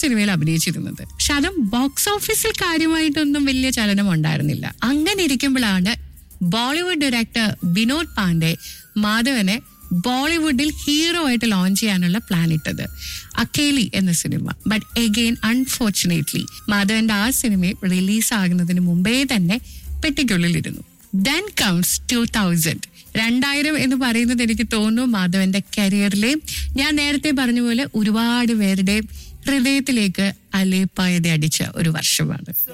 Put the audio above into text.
സിനിമയിൽ അഭിനയിച്ചിരുന്നത് പക്ഷെ അതും ബോക്സ് ഓഫീസിൽ കാര്യമായിട്ടൊന്നും വലിയ ചലനം ഉണ്ടായിരുന്നില്ല അങ്ങനെ ഇരിക്കുമ്പോഴാണ് ബോളിവുഡ് ഡയറക്ടർ വിനോദ് പാണ്ഡെ മാധവനെ ബോളിവുഡിൽ ഹീറോ ആയിട്ട് ലോഞ്ച് ചെയ്യാനുള്ള പ്ലാൻ ഇട്ടത് അക്കേലി എന്ന സിനിമ ബട്ട് എഗെയിൻ അൺഫോർച്ചുനേറ്റ്ലി മാധവന്റെ ആ സിനിമ റിലീസ് ആകുന്നതിന് മുമ്പേ തന്നെ പെട്ടിക്കുള്ളിലിരുന്നു ദെൻ കംസ് ടു തൗസൻഡ് രണ്ടായിരം എന്ന് പറയുന്നത് എനിക്ക് തോന്നുന്നു മാധവന്റെ കരിയറിലെ ഞാൻ നേരത്തെ പറഞ്ഞ പോലെ ഒരുപാട് പേരുടെ ഹൃദയത്തിലേക്ക് അലേപ്പായത അടിച്ച ഒരു വർഷമാണ്